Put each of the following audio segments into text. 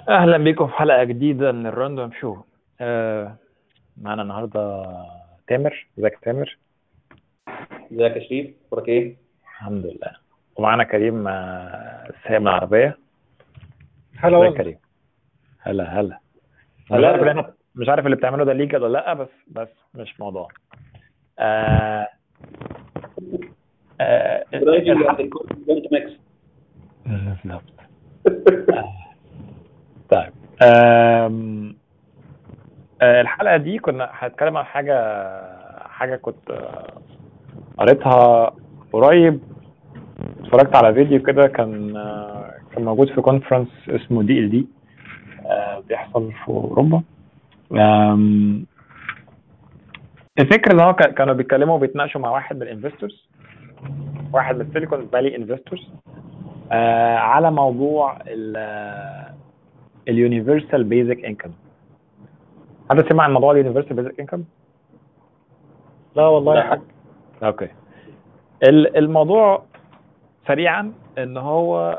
اهلا بيكم في حلقه جديده من الراندوم شو آه معانا النهارده تامر ازيك يا تامر ازيك يا شريف اخبارك ايه؟ الحمد لله ومعانا كريم آه، سايق من العربيه هلا ازيك والله كريم هلا هلا هلا. مش عارف اللي احنا مش عارف اللي بتعمله ده ليجل ولا لا بس بس مش موضوع آه آه قريب الحلقة- دونت ميكس بالظبط طيب آم، آه، الحلقة دي كنا هنتكلم عن حاجة حاجة كنت آه، قريتها قريب اتفرجت على فيديو كده كان آه، كان موجود في كونفرنس اسمه دي ال دي بيحصل في أوروبا آم، الفكرة ان هو كا- كانوا بيتكلموا وبيتناقشوا مع واحد من الانفستورز واحد من السيليكون فالي انفستورز على موضوع اليونيفرسال بيزك انكم حد سمع عن موضوع اليونيفرسال بيزك انكم؟ لا والله لا. يا حاج اوكي ال- الموضوع سريعا ان هو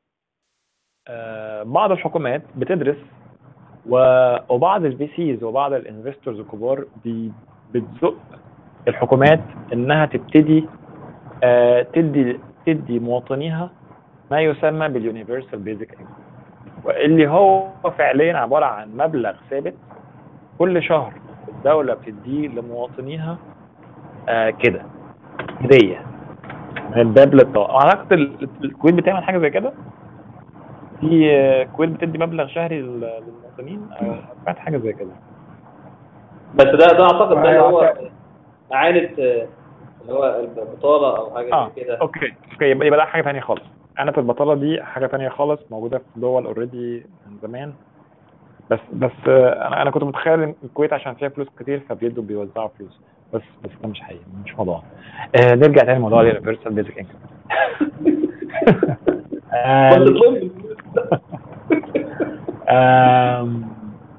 آه، بعض الحكومات بتدرس و- وبعض الفي سيز وبعض الانفستورز الكبار بي- بتزق الحكومات انها تبتدي آه، تدي تدي مواطنيها ما يسمى باليونيفرسال بيزك انكم واللي هو فعليا عباره عن مبلغ ثابت كل شهر الدوله بتديه لمواطنيها آه كده هديه من الباب للطاقه اعتقد ال- الكويت بتعمل حاجه زي كده في آه، الكويت بتدي مبلغ شهري لل- للمواطنين أو سمعت حاجه زي كده بس ده ده اعتقد ده اللي أيوة، هو أعتقد. اعاده آه، اللي هو البطاله او حاجه اه زي كده اوكي اوكي يبقى يبقى ده حاجه ثانيه خالص انا في البطاله دي حاجه ثانيه خالص موجوده في دول اوريدي من زمان بس بس آه، انا انا كنت متخيل ان الكويت عشان فيها فلوس كتير فبيدوا بيوزعوا فلوس بس بس ده مش حقيقي مش موضوع آه نرجع تاني لموضوع اليونيفرسال بيزك انكم كنت تطلب آم،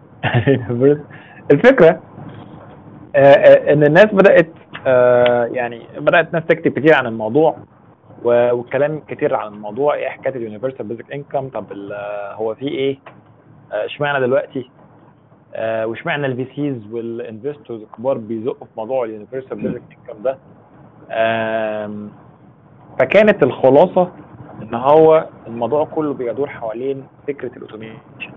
الفكرة آه، آه، إن الناس بدأت آه، يعني بدأت ناس تكتب كتير عن الموضوع و- والكلام كتير عن الموضوع ايه حكايه اليونيفرسال بيزك انكم طب ال- هو في ايه آه، اشمعنى دلوقتي آه، واشمعنى الفي سيز والانفستورز الكبار بيزقوا في موضوع اليونيفرسال بيزك انكم ده آم، فكانت الخلاصه ان هو الموضوع كله بيدور حوالين فكره الاوتوميشن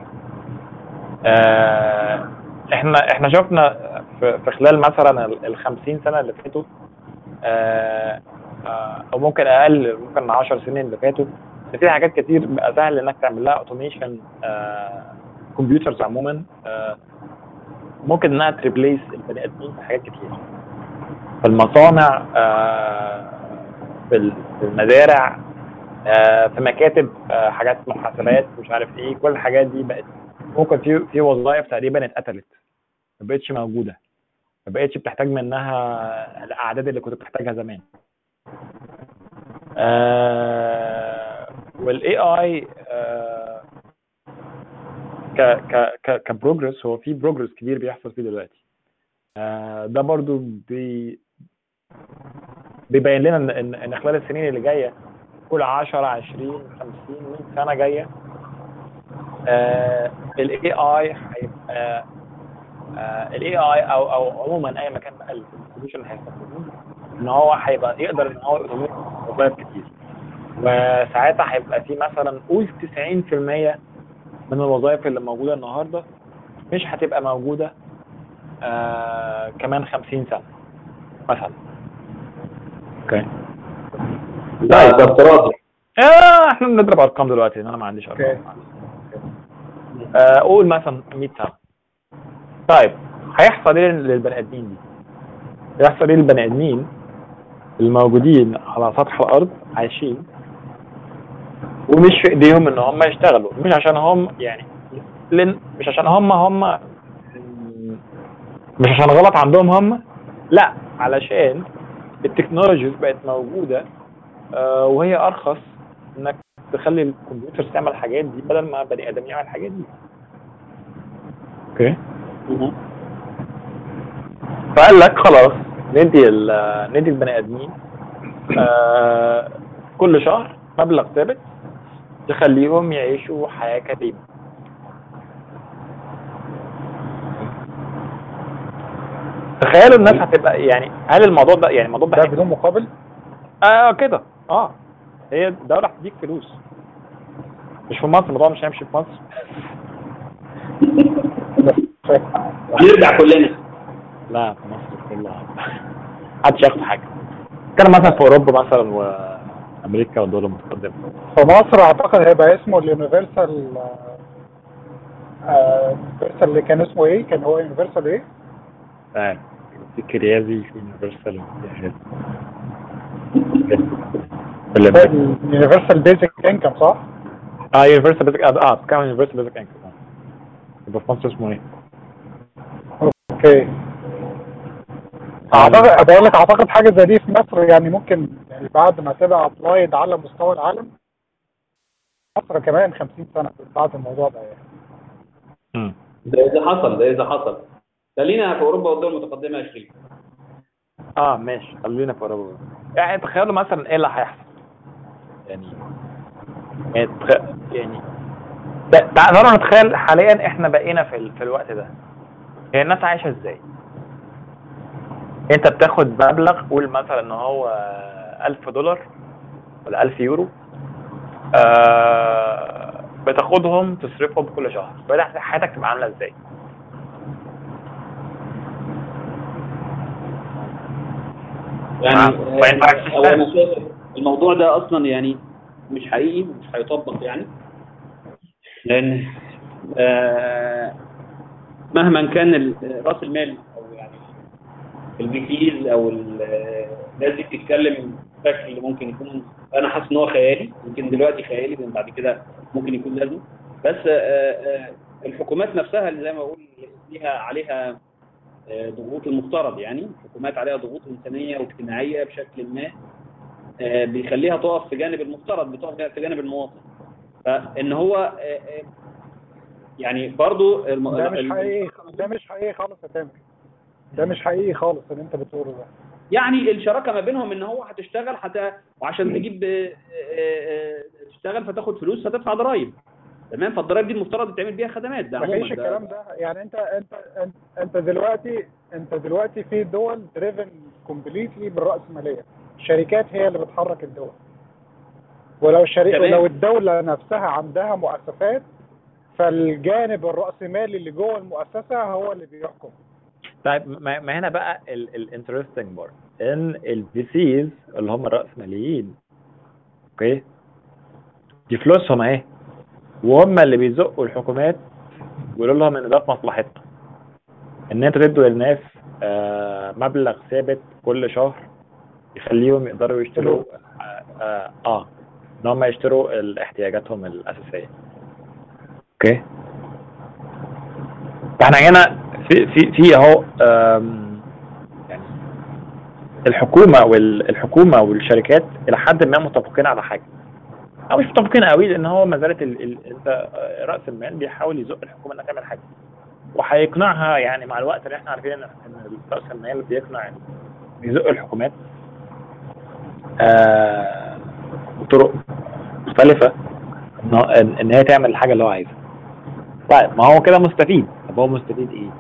آه، احنا احنا شفنا في في خلال مثلا ال 50 سنه اللي فاتوا آه، آه، او ممكن اقل ممكن 10 سنين اللي فاتوا إن في حاجات كتير بقى سهل انك تعمل لها اوتوميشن كمبيوترز عموما آه، ممكن انها تريبليس البني ادمين في حاجات كتير في المصانع آه، في ال- في المزارع آه، في مكاتب آه، حاجات محاسبات مش عارف ايه كل الحاجات دي بقت ممكن في في وظائف تقريبا اتقتلت ما بقتش موجوده ما بقتش بتحتاج منها الاعداد اللي كنت بتحتاجها زمان آه والاي اي آه ك ك ك كبروجرس هو في بروجرس كبير بيحصل فيه دلوقتي آه ده برضو بي بيبين لنا ان ان إن خلال السنين اللي جايه كل 10 20 50 100 سنه جايه الاي اي هيبقى الاي اي او او عموما اي مكان بقى السوليوشن هيستخدموه ان هو هيبقى يقدر ان هو يوتوميت وظائف كتير وساعتها هيبقى في مثلا قول 90% من الوظائف اللي موجوده النهارده مش هتبقى موجوده آه كمان 50 سنه مثلا اوكي لا ده افتراضي آه احنا بنضرب ارقام دلوقتي انا ما عنديش ارقام آه قول مثلا 100 سنه طيب هيحصل ايه للبني ادمين دي؟ هيحصل ايه للبني ادمين الموجودين على سطح الارض عايشين ومش في ايديهم ان هم يشتغلوا مش عشان هم يعني لن مش عشان هم هم مش عشان غلط عندهم هم لا علشان التكنولوجيز بقت موجوده آه، وهي ارخص انك تخلي الكمبيوتر تعمل الحاجات دي بدل ما بني ادم يعمل الحاجات دي اوكي فقال لك خلاص ندي ال- ندي البني ادمين آه كل شهر مبلغ ثابت تخليهم يعيشوا حياه كريمه تخيلوا الناس هتبقى يعني هل الموضوع ده يعني الموضوع ده ده بدون مقابل اه كده اه هي الدولة هتديك فلوس مش في مصر الموضوع مش هيمشي في مصر هنرجع كلنا لا في مصر كلها محدش ياخد حاجة كان مثلا في اوروبا مثلا وامريكا والدول المتقدمة في مصر اعتقد هيبقى اسمه اليونيفرسال يونيفرسال اللي كان اسمه ايه؟ كان هو يونيفرسال ايه؟ آه. في كريازي في يونيفرسال اليونيفرسال بيزك انكم صح؟ اه يونيفرسال بيزك اه كان يونيفرسال بيزك انكم يبقى في مصر اسمه ايه؟ اوكي اعتقد بقول لك اعتقد حاجه زي دي في مصر يعني ممكن يعني بعد ما تبقى ابلايد على مستوى العالم مصر كمان 50 سنه بعد الموضوع ده يعني مم. ده اذا حصل ده اذا حصل خلينا في اوروبا والدول المتقدمه يا شريف اه ماشي خلينا في اوروبا يعني تخيلوا مثلا ايه اللي هيحصل يعني يعني تخ... يعني ت- تعالوا نتخيل حاليا احنا بقينا في ال... في الوقت ده هي الناس عايشه ازاي انت بتاخد مبلغ قول مثلا ان هو 1000 دولار ولا 1000 يورو آه بتاخدهم تصرفهم كل شهر بدأ حياتك تبقى عامله ازاي يعني ما- ما ينفعش هو انا شايف الموضوع ده اصلا يعني مش حقيقي مش هيطبق يعني لان آه، مهما كان ال- راس المال او يعني الفيكيز او ال- آه، الناس دي بتتكلم بشكل ممكن يكون انا حاسس ان هو خيالي يمكن دلوقتي خيالي لان بعد كده ممكن يكون لازم بس آه، آه، الحكومات نفسها اللي زي ما بقول ليها عليها آه، ضغوط المفترض يعني الحكومات عليها ضغوط انسانيه واجتماعيه بشكل ما آه، بيخليها تقف في جانب المفترض بتقف في جانب المواطن فان هو آه، آه، يعني برضو الم... ده مش ال- حقيقي ده مش حقيقي خالص يا تامر ده مش حقيقي خالص اللي انت بتقوله ده يعني الشراكه ما بينهم ان هو هتشتغل حتى وعشان تجيب آه، آه، آه، تشتغل فتاخد فلوس فتدفع ضرائب تمام فالضرائب دي المفترض تعمل بيها خدمات ده عموما مفيش ده- الكلام ده يعني انت انت انت, انت دلوقتي انت دلوقتي في دول دريفن كومبليتلي بالرأسمالية الشركات هي اللي بتحرك الدول ولو الشركة تمام. ولو الدولة نفسها عندها مؤسسات فالجانب الرأسمالي اللي جوه المؤسسة هو اللي بيحكم طيب ما ما هنا بقى الانترستنج بارت ان الفي سيز اللي هم الرأسماليين اوكي دي فلوسهم اهي وهم اللي بيزقوا الحكومات ويقولوا لهم ان ده في مصلحتنا ان انت تدوا للناس آه مبلغ ثابت كل شهر يخليهم يقدروا يشتروا آه, آه, اه ان هم يشتروا ال- احتياجاتهم الاساسيه اوكي فاحنا هنا في في في اهو آم، يعني الحكومه والحكومه والشركات الى حد ما متفقين على حاجه او مش متفقين قوي لان هو ما زالت ال- ال- انت آه، راس المال بيحاول يزق الحكومه انها تعمل حاجه وهيقنعها يعني مع الوقت اللي احنا عارفين ان ان راس المال بيقنع بيزق الحكومات آه بطرق مختلفه ان هو- ان إن هي تعمل الحاجه اللي هو عايزها طيب ما هو كده مستفيد طب هو مستفيد ايه؟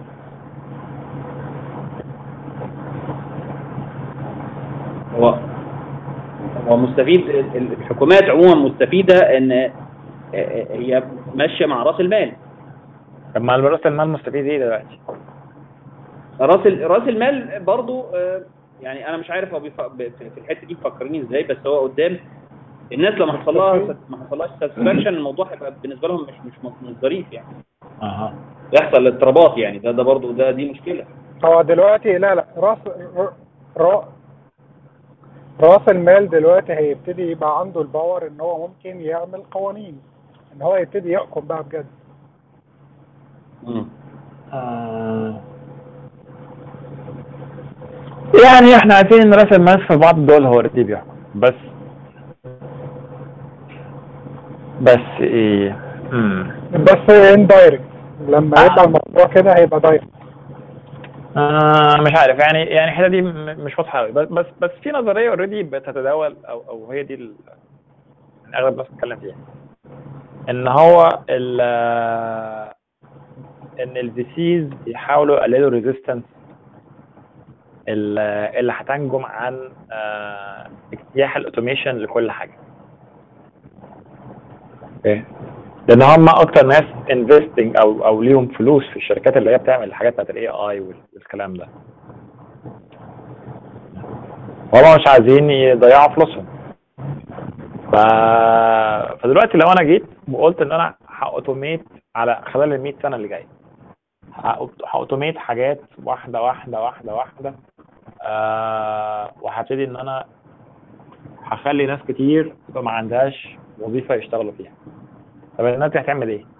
هو هو مستفيد ال- ال- الحكومات عموما مستفيده ان آه، آه، هي ماشيه مع راس المال طب ما راس المال مستفيد ايه دلوقتي؟ راس ال- راس المال برضو آه، يعني انا مش عارف هو بيف- ب- في في الحته دي مفكرين ازاي بس هو قدام الناس لما حصل لها ما حصلهاش ساتسفاكشن الموضوع هيبقى بالنسبه لهم مش مش مش ظريف يعني اها يحصل اضطرابات يعني ده ده برضو ده دي مشكله هو دلوقتي لا لا راس ر- را راس المال دلوقتي هيبتدي يبقى عنده الباور ان هو ممكن يعمل قوانين ان هو يبتدي يحكم بقى بجد يعني احنا عارفين ان راس المال في بعض الدول هو اللي بيحكم بس بس ايه مم. بس اندايركت لما آه. يبقى الموضوع كده هيبقى دايركت آه مش عارف يعني يعني الحته دي م- مش واضحه قوي بس بس بس في نظريه اوريدي بتتداول او او هي دي ال- يعني اغلب الناس بتتكلم فيها ان هو ال ان الفي سيز بيحاولوا يقللوا ريزيستنس ال- اللي هتنجم عن آه، اجتياح الاوتوميشن لكل حاجه اوكي لان هم اكتر ناس انفستنج او او ليهم فلوس في الشركات اللي هي بتعمل الحاجات بتاعت الاي اي والكلام ده هم مش عايزين يضيعوا فلوسهم ف... فدلوقتي لو انا جيت وقلت ان انا هاوتوميت على خلال ال 100 سنه اللي جايه هأوت- هاوتوميت حاجات واحده واحده واحده واحده آه وهبتدي ان انا هخلي ناس كتير تبقى ما عندهاش وظيفه يشتغلوا فيها طب الناس دي هتعمل ايه؟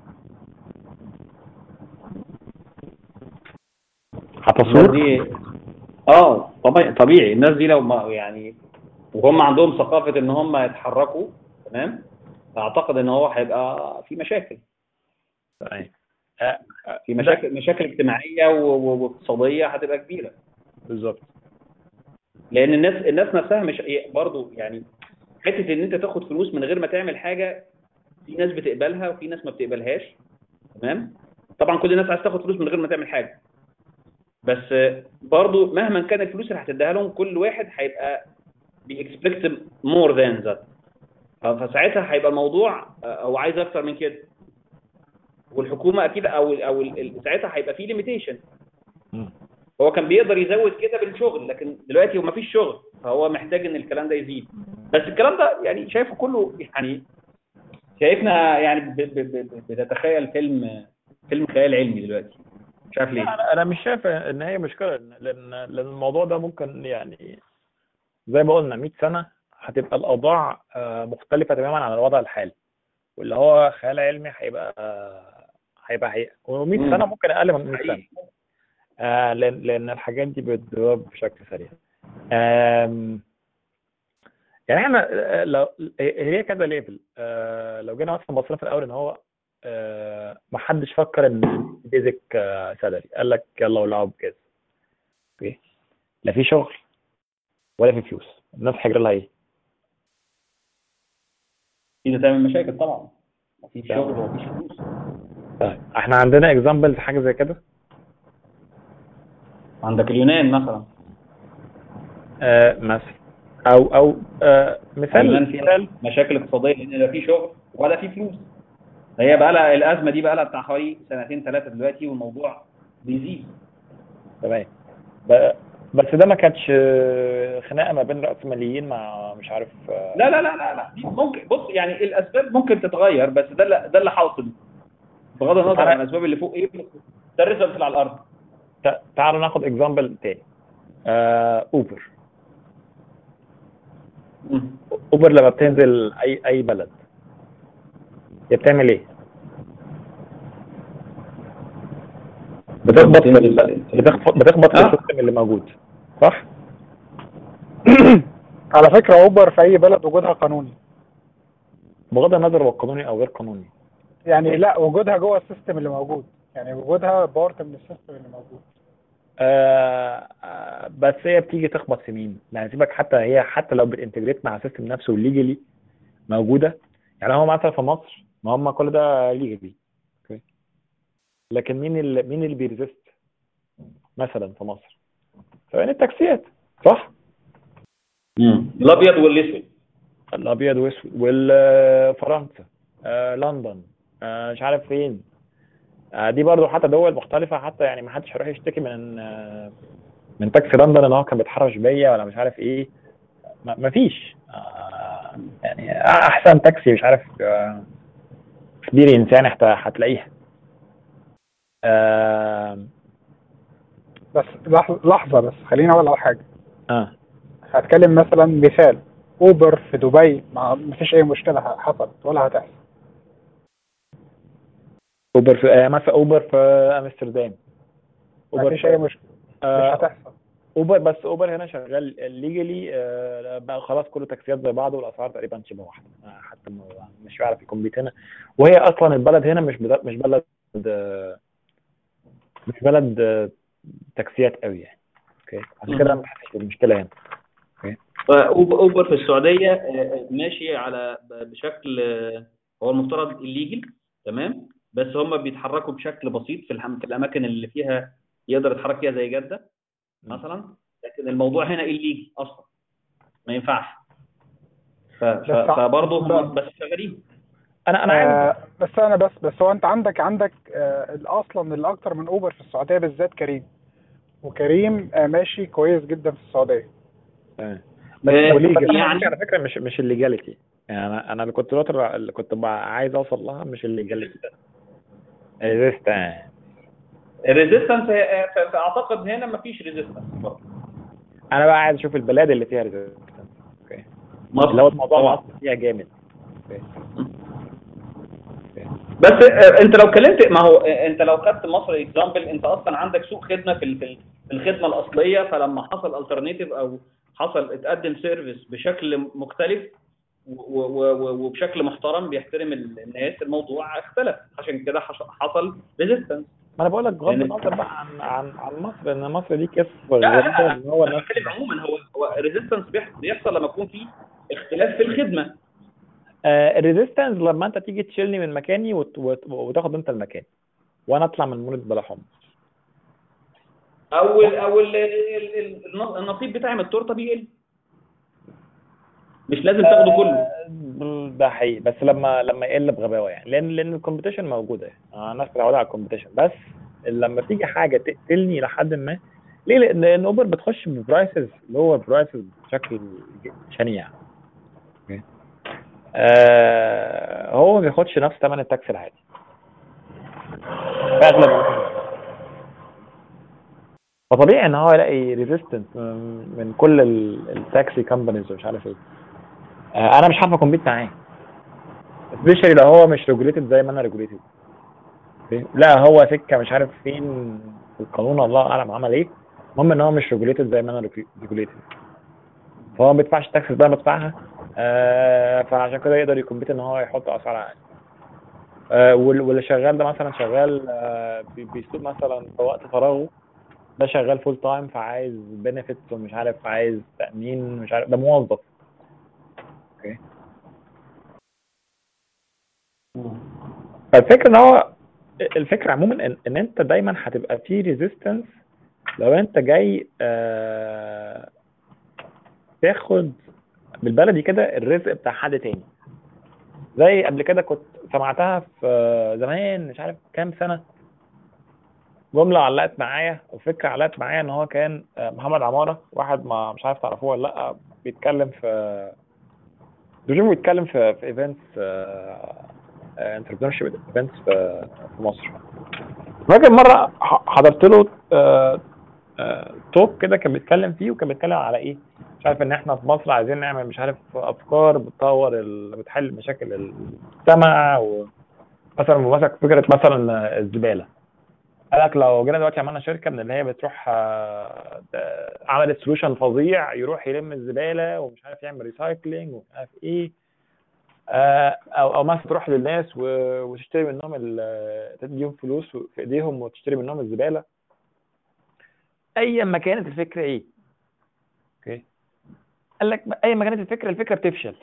الناس هتصور دي اه طبيعي طبيعي الناس دي لو ما يعني وهم عندهم ثقافه ان هم يتحركوا تمام اعتقد ان هو هيبقى في مشاكل تمام. آه، آه، في مشاكل مشاكل اجتماعيه و- و- واقتصاديه هتبقى كبيره بالظبط لان الناس الناس نفسها مش برضه يعني حته ان انت تاخد فلوس من غير ما تعمل حاجه في ناس بتقبلها وفي ناس ما بتقبلهاش تمام طبعا كل الناس عايز تاخد فلوس من غير ما تعمل حاجه بس برضه مهما كان الفلوس اللي هتديها لهم كل واحد هيبقى بيكسبكت مور ذان ذات فساعتها هيبقى الموضوع آه، هو عايز اكتر من كده والحكومه اكيد او او ال- ال- ساعتها هيبقى في ليميتيشن مم. هو كان بيقدر يزود كده بالشغل لكن دلوقتي هو مفيش شغل فهو محتاج ان الكلام ده يزيد بس الكلام ده يعني شايفه كله يعني شايفنا يعني ب- ب- ب- ب- بتتخيل فيلم فيلم خيال علمي دلوقتي مش عارف ليه انا انا مش شايف ان هي مشكله لان لان الموضوع ده ممكن يعني زي ما قلنا 100 سنه هتبقى الاوضاع آه، مختلفه تماما عن الوضع الحالي واللي هو خيال علمي هيبقى آه، هيبقى حقيقه و100 مم. سنه ممكن اقل من 100 سنه حقيقي. آه لان لان الحاجات دي بتدور بشكل سريع آم، يعني احنا آه، لو هي كذا ليفل آه لو جينا مثلا بصينا في الاول ان هو آه ما حدش فكر ان بيزك سالري قال لك يلا ولعب كده اوكي لا في شغل ولا في فلوس الناس هيجري لها ايه؟ كده تعمل مشاكل طبعا مفيش شغل ومفيش فلوس طيب احنا عندنا اكزامبل حاجه زي كده عندك اليونان مثلا آه مثلا او او آه اليونان مثال فيها مثال مشاكل اقتصاديه لان لا في شغل ولا في فلوس هي بقى لها الازمه دي بقى لها بتاع حوالي سنتين ثلاثه دلوقتي والموضوع بيزيد تمام ب- بس ده ما كانتش آه، خناقه ما بين راسماليين مع مش عارف آه، لا لا لا لا لا دي ممكن بص يعني الاسباب ممكن تتغير بس ده اللي ده اللي حاصل بغض النظر عن الاسباب اللي فوق ايه ده الريزلت اللي على الارض تع- تعالوا ناخد اكزامبل تاني آه، اوبر مم. اوبر لما بتنزل اي اي بلد هي بتعمل ايه؟ بتخبط في ال- بتخبط بتخبط في آه. السيستم اللي موجود صح؟ على فكرة اوبر في اي بلد وجودها قانوني بغض النظر هو قانوني او غير قانوني يعني لا وجودها جوه السيستم اللي موجود يعني وجودها بارت من السيستم اللي موجود آه آه، بس هي بتيجي تخبط في مين؟ يعني سيبك حتى هي حتى لو بتنتجريت مع السيستم نفسه ليجلي موجوده يعني هو مثلا في مصر ما هم كل ده ليجلي اوكي لكن مين اللي مين اللي بيرزست مثلا في مصر؟ فين التاكسيات صح؟ مم. الابيض والاسود الابيض واسود والفرنسا آه لندن آه مش عارف فين آه دي برضو حتى دول مختلفة حتى يعني ما حدش هيروح يشتكي من آه من تاكسي لندن ان هو كان بيتحرش بيا ولا مش عارف ايه ما ما فيش آه يعني احسن تاكسي مش عارف اكسبيرينس يعني هت- هتلاقيها آه بس لح- لحظة بس خليني اقول على حاجة آه هتكلم مثلا مثال اوبر في دبي ما مفيش اي مشكلة حصلت ولا هتحصل اوبر في آه مثلا اوبر في امستردام مفيش اي مشكلة مش آه هتحصل اوبر بس اوبر هنا شغال ليجلي بقى خلاص كله تاكسيات زي بعض والاسعار تقريبا شبه واحده آه، حتى ما- مش هيعرف يكمبيت هنا وهي اصلا البلد هنا مش بلد مش بلد آه، مش بلد آه، تاكسيات قوي يعني اوكي عشان كده ما بحسش بالمشكله هنا فأوب- اوبر في السعوديه آه، ماشي على ب- بشكل آه، هو المفترض الليجل تمام بس هم بيتحركوا بشكل بسيط في الحم- في الاماكن اللي فيها يقدر يتحرك فيها زي جده مثلا لكن الموضوع هنا الليجي اصلا ما ينفعش ف- ف- بس- فبرضه هم بس- بس شغالين انا انا عايز آه بس انا بس بس هو انت عندك عندك آه اصلا الاكتر من اوبر في السعوديه بالذات كريم وكريم آه ماشي كويس جدا في السعوديه تمام. آه، وليجل. بس يعني يعني على فكره مش مش الليجاليتي يعني انا انا اللي كنت دلوقتي اللي كنت بقى عايز اوصل لها مش الليجاليتي ريزيستنس الريزيستنس اعتقد هنا ما فيش ريزيستنس برضه انا بقى عايز اشوف البلاد اللي فيها ريزيستنس اوكي مصر اللي هو الموضوع طبعا. مصر فيها جامد بس آه، انت لو كلمت ما هو آه، انت لو خدت مصر اكزامبل انت اصلا عندك سوق خدمه في ال- في ال- في الخدمه الاصليه فلما حصل الترناتيف او حصل اتقدم سيرفيس بشكل مختلف و- و- و- وبشكل محترم بيحترم ال- الناس الموضوع اختلف عشان كده حش- حصل ريزيستنس ما انا بقول لك بغض لأن- النظر بقى عن عن عن مصر ان مصر دي كيف لا لا غريبه لا ان هو انا الناس بتكلم عموما هو هو ريزيستنس بيحصل لما يكون في اختلاف في الخدمه الريزيستنس لما انت تيجي تشيلني من مكاني وت- وت- وتاخد انت المكان وانا اطلع من مولد بلا حمص او ال او ال ال- ال- النصيب بتاعي من التورته بيقل مش لازم تاخده كله آه، ده حقيقي بس لما لما يقل بغباوه يعني لان لان الكومبيتيشن موجوده يعني آه، الناس متعوده على الكومبيتيشن بس لما تيجي حاجه تقتلني لحد ما ليه لان لان اوبر بتخش ببرايسز لور برايسز بشكل شنيع أوكي. آه هو ما بياخدش نفس ثمن التاكسي العادي في اغلب الوقت. فطبيعي ان هو يلاقي ريزيستنس من كل ال- التاكسي كومبانيز ومش عارف ايه آه، انا مش عارف اكمبيت معاه سبيشالي لو هو مش ريجوليتد زي ما انا ريجوليتد لا هو سكه مش عارف فين في القانون الله اعلم عمل ايه المهم ان هو مش ريجوليتد زي ما انا ريجوليتد فهو ما بيدفعش التاكسس اللي انا بدفعها آه فعشان كده يقدر يكمبيت ان هو يحط اسعار عاليه آه وال- واللي شغال ده مثلا شغال آه بي- بيسوق مثلا في وقت فراغه ده شغال فول تايم فعايز بنفيتس ومش عارف عايز تامين مش عارف ده موظف اوكي فالفكره ان هو الفكره عموما ان, إن انت دايما هتبقى في ريزيستنس لو انت جاي آه تاخد بالبلدي كده الرزق بتاع حد تاني زي قبل كده كنت سمعتها في زمان مش عارف كام سنه جمله علقت معايا او فكره علقت معايا ان هو كان آه، محمد عماره واحد ما مش عارف تعرفوه ولا لا بيتكلم في بشوفه بيتكلم في في ايفنتس انتربرنور شيب ايفنتس في في مصر فاكر مره ح- حضرت له توك كده كان بيتكلم فيه وكان بيتكلم على ايه مش عارف ان احنا في مصر عايزين نعمل مش عارف افكار بتطور ال... بتحل مشاكل المجتمع و مثلا مسك فكره مثلا الزباله قال لك لو جينا دلوقتي عملنا شركه من اللي هي بتروح آه، آه، عملت سولوشن فظيع يروح يلم الزباله ومش عارف يعمل ريسايكلينج ومش عارف ايه آه، او او مثلا تروح للناس و- وتشتري منهم ال- تديهم فلوس في ايديهم وتشتري منهم الزباله ايا ما كانت الفكره ايه اوكي قال لك ايا ما كانت الفكره الفكره بتفشل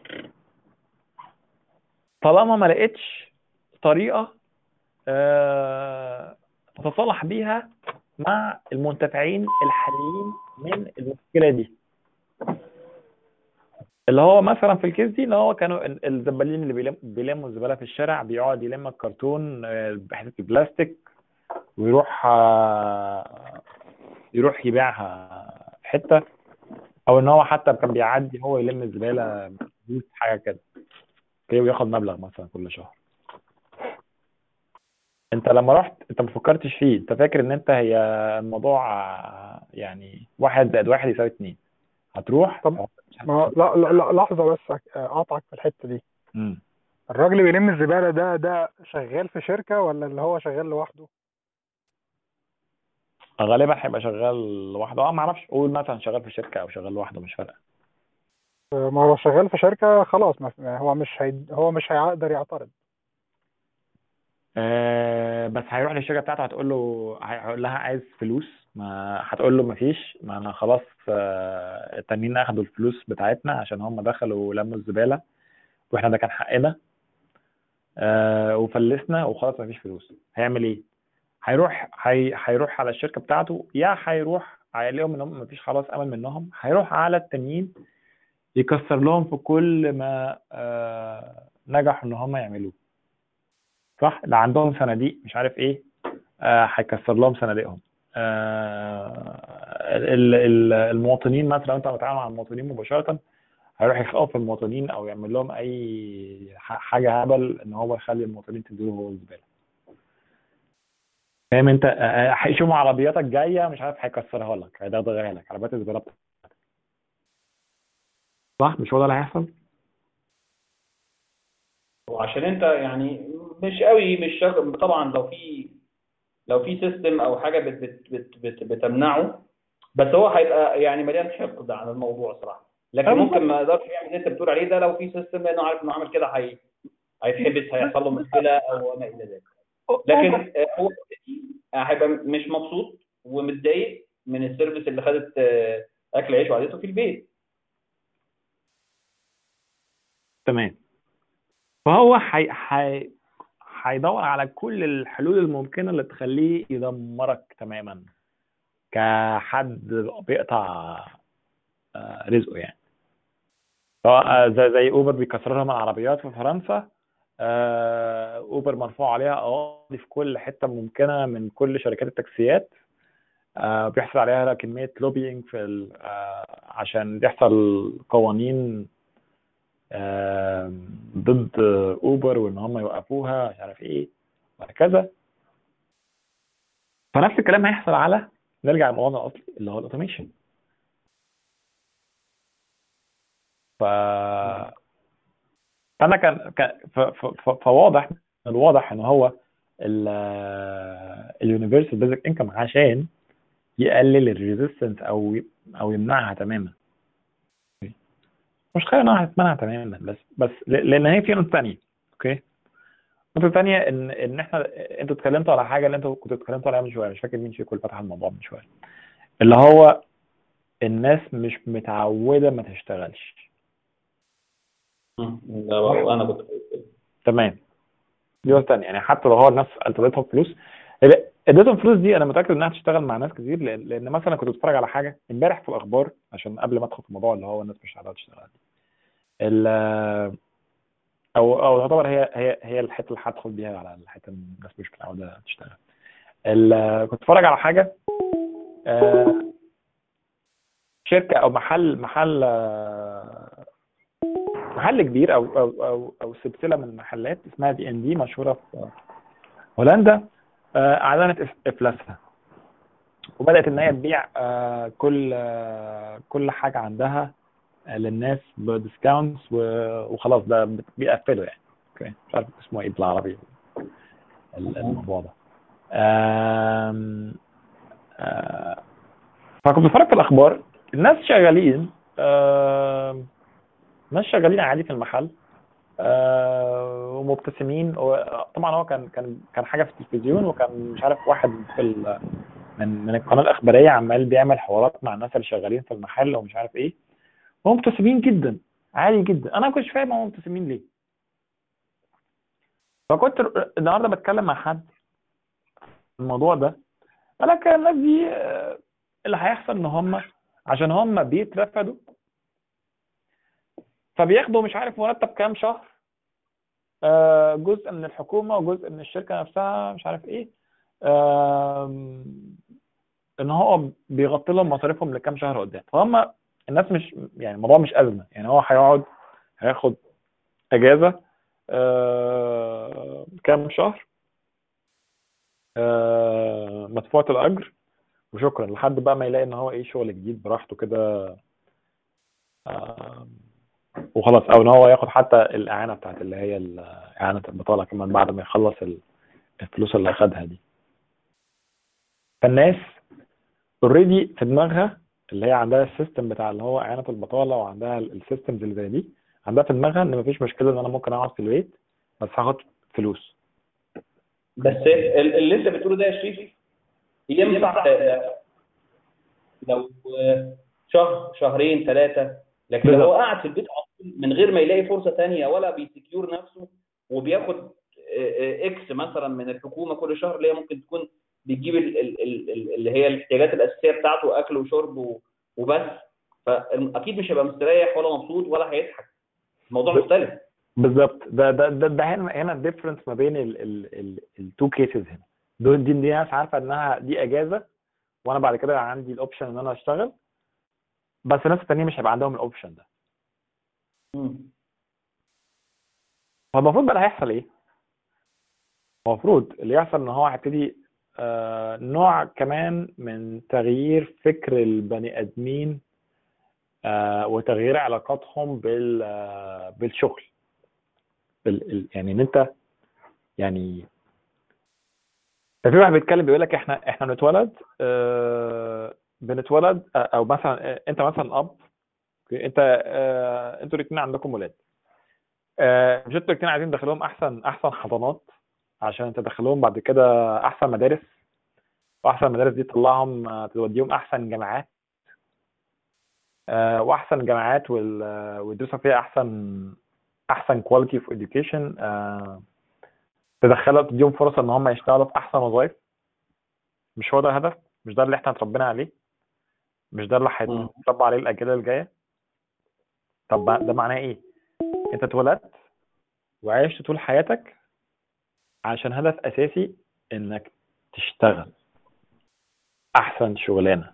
طالما ما لقيتش طريقه آه، تتصالح بيها مع المنتفعين الحاليين من المشكله دي اللي هو مثلا في الكيس دي اللي هو كانوا ال- الزبالين اللي بيلم بيلموا الزباله في الشارع بيقعد يلم الكرتون آه، بحته البلاستيك ويروح آه، يروح يبيعها في حته او ان هو حتى كان بيعدي هو يلم الزباله بفلوس حاجه كده اوكي وياخد مبلغ مثلا كل شهر انت لما رحت انت ما فكرتش فيه انت فاكر ان انت هي الموضوع آه، يعني واحد زائد واحد يساوي اتنين هتروح طب ما هو- لا لا لا لحظه بس أك- اقطعك في الحته دي مم. الراجل اللي بيلم الزباله ده ده شغال في شركه ولا اللي هو شغال لوحده غالبا هيبقى شغال لوحده اه ما اعرفش قول مثلا شغال في شركه او شغال لوحده مش فارقه ما هو شغال في شركه خلاص ما ما هو مش هي هو مش هيقدر يعترض آه بس هيروح للشركه بتاعته هتقول له هيقول لها عايز فلوس ما هتقول له مفيش ما انا خلاص آه، التانيين اخدوا الفلوس بتاعتنا عشان هم دخلوا لموا الزباله واحنا ده كان حقنا آه وفلسنا وخلاص مفيش فلوس هيعمل ايه؟ هيروح هي... هيروح على الشركه بتاعته يا هيروح هيلاقيهم ان هم مفيش خلاص امل منهم هيروح على التانيين يكسر لهم في كل ما آه نجحوا ان هم يعملوه صح اللي عندهم صناديق مش عارف ايه آه هيكسر لهم صناديقهم آه ال- ال- المواطنين مثلا لو انت بتتعامل مع المواطنين مباشره هيروح يخوف المواطنين او يعمل لهم اي ح- حاجه هبل ان هو يخلي المواطنين تديله هو الزباله فاهم انت آه، آه، هيشوفوا عربياتك جايه مش عارف هيكسرها لك هيدغدغها لك عربيات الزباله بتاعتك صح مش هو ده اللي هيحصل وعشان انت يعني مش قوي مش شغ... طبعا لو في لو في سيستم او حاجه بت بت بت بت بتمنعه بس هو هيبقى يعني مليان حقد على الموضوع صراحه لكن أيوة. ممكن ما يقدرش يعمل اللي انت بتقول عليه ده لو في سيستم لانه عارف انه عامل كده هي هيتحبس هيحصل له مشكله او ما الى ذلك لكن آه، هو هيبقى مش مبسوط ومتضايق من السيرفيس اللي خدت آه، اكل عيش وعادته في البيت تمام فهو حي... حي... هيدور على كل الحلول الممكنة اللي تخليه يدمرك تماما كحد بيقطع آه، رزقه يعني سواء آه، زي زي اوبر بيكسروا لهم العربيات في فرنسا آه، اوبر مرفوع عليها قواضي في كل حتة ممكنة من كل شركات التاكسيات آه، بيحصل عليها كمية لوبينج في ال- آه، عشان يحصل قوانين آم، ضد اوبر وان هم يوقفوها مش عارف ايه وهكذا فنفس الكلام هيحصل على نرجع لموضوعنا الاصلي اللي هو الاوتوميشن ف فانا كان كان- ف... ف... ف... فواضح الواضح ان هو اليونيفرسال بيزك انكم عشان يقلل الريزيستنس او ي- او يمنعها تماما مش خير انها هتمنع تماما بس بس ل- لان هي في نقطه ثانيه اوكي النقطه الثانيه ان ان احنا انتوا اتكلمتوا على حاجه اللي انتوا كنتوا اتكلمتوا عليها من شويه مش فاكر مين فيكم اللي فتح الموضوع من شويه اللي هو الناس مش متعوده ما تشتغلش ده انا كنت تمام دي نقطه ثانيه يعني حتى لو هو الناس اديتهم فلوس ال- اديتهم فلوس دي انا متاكد انها هتشتغل مع ناس كتير لان لان مثلا كنت بتفرج على حاجه امبارح في الاخبار عشان قبل ما ادخل في الموضوع اللي هو الناس مش قاعده تشتغل ال او او تعتبر هي هي هي الحته اللي هدخل بيها على الحته إن الناس مش متعوده تشتغل ال- كنت بتفرج على حاجه آه، شركه او محل محل آه، محل كبير او او او او سلسله من المحلات اسمها دي ان دي مشهوره في هولندا آه، اعلنت إف- افلاسها وبدات ان هي تبيع آه، كل آه، كل حاجه عندها آه، للناس بديسكاونتس وخلاص ده بت- بيقفلوا يعني اوكي مش عارف اسمه ايه بالعربي ال- الموضوع ده آم، آه، فكنت بتفرج في الاخبار الناس شغالين آم، ناس شغالين عادي في المحل آه، ومبتسمين طبعا هو كان كان كان حاجه في التلفزيون وكان مش عارف واحد في ال- من من القناه الاخباريه عمال بيعمل حوارات مع الناس اللي شغالين في المحل ومش عارف ايه هم مبتسمين جدا عادي جدا انا ما كنتش فاهم هم مبتسمين ليه فكنت ر- النهارده بتكلم مع حد في الموضوع ده قال لك الناس دي آه، اللي هيحصل ان هم عشان هم بيترفدوا فبياخدوا مش عارف مرتب كام شهر آه، جزء من الحكومة وجزء من الشركة نفسها مش عارف ايه آم، ان هو بيغطي لهم مصاريفهم لكام شهر قدام فهم الناس مش يعني الموضوع مش أزمة يعني هو هيقعد هياخد اجازة آه، كام شهر آه، مدفوعة الأجر وشكرا لحد بقى ما يلاقي ان هو ايه شغل جديد براحته كده آه، وخلاص او ان هو ياخد حتى الاعانه بتاعت اللي هي ال- اعانه البطاله كمان بعد ما يخلص ال- الفلوس اللي اخدها دي فالناس اوريدي في دماغها اللي هي عندها السيستم بتاع اللي هو اعانه البطاله وعندها السيستمز اللي زي دي عندها في دماغها ان مفيش مشكله ان انا ممكن اقعد في البيت بس هاخد فلوس بس ال- اللي انت بتقوله ده يا شريف ينفع ل- لو شهر شهرين ثلاثة لكن لو هو قاعد في البيت أصلاً من غير ما يلاقي فرصة تانية ولا بيسكيور نفسه وبياخد آه، آه، اكس مثلا من الحكومة كل شهر اللي هي ممكن تكون بيجيب ال- ال- ال- ال- اللي هي الاحتياجات الاساسيه بتاعته اكل وشرب و- وبس فاكيد مش هيبقى مستريح ولا مبسوط ولا هيضحك الموضوع مختلف بالظبط ده ده ده, ده هنا هنا الديفرنس ما بين التو كيسز هنا دول دي, دي ناس عارفه انها دي اجازه وانا بعد كده عندي الاوبشن ان انا اشتغل بس الناس التانيين مش هيبقى عندهم الاوبشن ده فالمفروض بقى اللي هيحصل ايه؟ المفروض اللي يحصل ان هو هيبتدي آه نوع كمان من تغيير فكر البني ادمين آه وتغيير علاقاتهم بال آه بالشغل بال ال- يعني ان انت يعني في واحد بيتكلم بيقول لك احنا احنا بنتولد آه بنتولد آه، او مثلا آه، انت مثلا اب أوكي، انت آه انتوا الاثنين عندكم ولاد آه، مش انتوا الاثنين عايزين تدخلوهم احسن احسن حضانات عشان تدخلوهم بعد كده احسن مدارس واحسن مدارس دي تطلعهم آه، توديهم احسن جامعات آه، واحسن جامعات وال- آه، ويدرسوا فيها احسن احسن كواليتي اوف education آه، تدخلهم تديهم فرصه ان هم يشتغلوا في احسن وظائف مش هو ده الهدف مش ده اللي احنا اتربينا عليه مش ده اللي مم. هيتربى عليه الاجيال الجايه طب بقى ده معناه ايه انت اتولدت وعشت طول حياتك عشان هدف اساسي انك تشتغل احسن شغلانه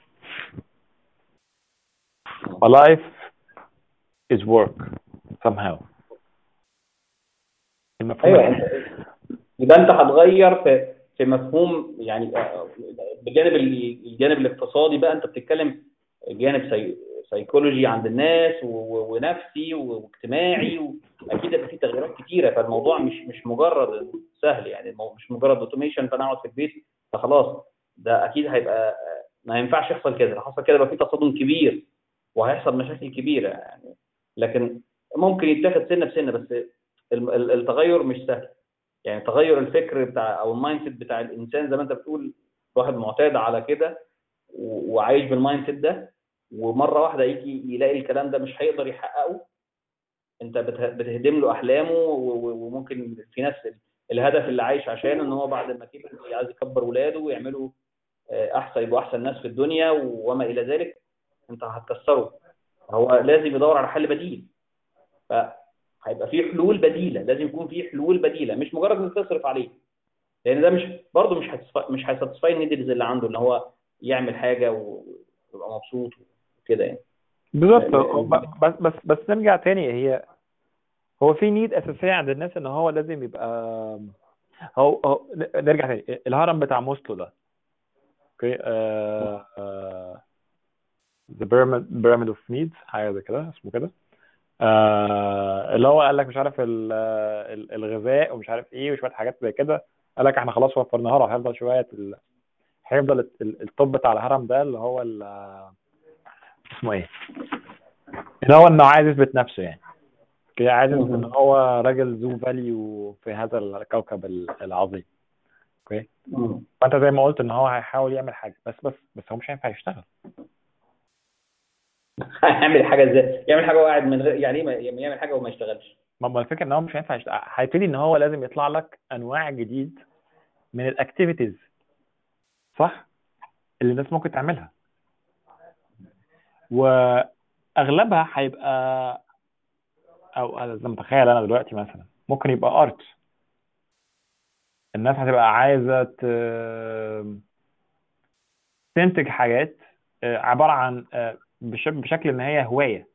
A life is work somehow المفهوم ايوه ده- انت يبقى انت هتغير في في مفهوم يعني آه، بجانب ال- الجانب الاقتصادي بقى انت بتتكلم جانب سي... سيكولوجي عند الناس و... و- ونفسي و- واجتماعي واكيد هيبقى في تغييرات كتيره فالموضوع مش مش مجرد سهل يعني المو- مش مجرد اوتوميشن فانا اقعد في البيت فخلاص ده اكيد هيبقى آه، ما ينفعش يحصل كده لو حصل كده يبقى في تصادم كبير وهيحصل مشاكل كبيره يعني لكن ممكن يتاخد سنه بسنه بس الم- ال- التغير مش سهل يعني تغير الفكر بتاع او المايند سيت بتاع الانسان زي ما انت بتقول واحد معتاد على كده و- وعايش بالمايند سيت ده ومره واحده يجي يلاقي الكلام ده مش هيقدر يحققه انت بته- بتهدم له احلامه و- و- وممكن في ناس الهدف اللي عايش عشانه ان هو بعد ما كبر عايز يكبر ولاده ويعملوا آه، احسن يبقوا احسن ناس في الدنيا وما الى ذلك انت هتكسره هو لازم يدور على حل بديل فهيبقى في حلول بديله لازم يكون في حلول بديله مش مجرد انك تصرف عليه لان ده مش برضه مش هتسف- مش هيساتسفاي النيدز اللي عنده ان هو يعمل حاجه ويبقى مبسوط وكده يعني بالظبط لا- بس بس بس نرجع تاني هي هو في نيد اساسيه عند الناس ان هو لازم يبقى هو, هو نرجع تاني الهرم بتاع موسلو ده اوكي آه آه The pyramid pyramid of needs حاجه زي كده اسمه كده آه اللي هو قال لك مش عارف ال- ال- الغذاء ومش عارف ايه وشويه حاجات زي كده قال لك احنا خلاص وفرناها له هيفضل شويه ال- هيفضل ال- ال- الطب بتاع الهرم ده اللي هو ال- اسمه ايه؟ ان هو انه عايز يثبت نفسه يعني كده عايز يثبت ان هو راجل ذو فاليو في هذا الكوكب ال- العظيم اوكي فانت زي ما قلت ان هو هيحاول يعمل حاجه بس بس بس هو مش هينفع يشتغل هيعمل حاجه ازاي؟ يعمل حاجه وهو قاعد من غير يعني ايه ما- يعمل حاجه وما يشتغلش ما ما الفكره ان هو مش هينفع يشتغل هيبتدي ان هو لازم يطلع لك انواع جديد من الاكتيفيتيز صح اللي الناس ممكن تعملها واغلبها هيبقى او أنا زي ما متخيل انا دلوقتي مثلا ممكن يبقى ارت الناس هتبقى عايزه ت- تنتج حاجات آه، عباره عن آه، بش- بشكل ان هي هوايه